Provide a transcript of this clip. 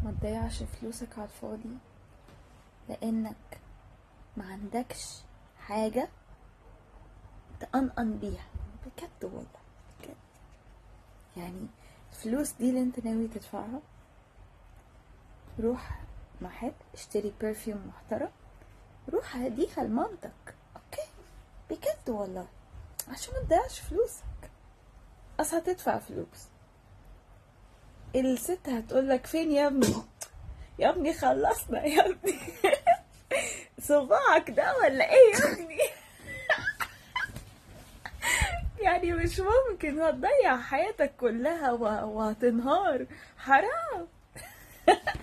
ما تضيعش فلوسك على الفاضي لانك ما عندكش حاجة تقنقن بيها بجد والله بجد يعني الفلوس دي اللي انت ناوي تدفعها روح محل اشتري برفيوم محترم روح هديها لمامتك اوكي بجد والله عشان ما تضيعش فلوسك اصل هتدفع فلوس الست هتقولك فين يا ابني يا ابني خلصنا يا ابني صباعك ده ولا ايه يا ابني يعني مش ممكن هتضيع حياتك كلها و- وهتنهار حرام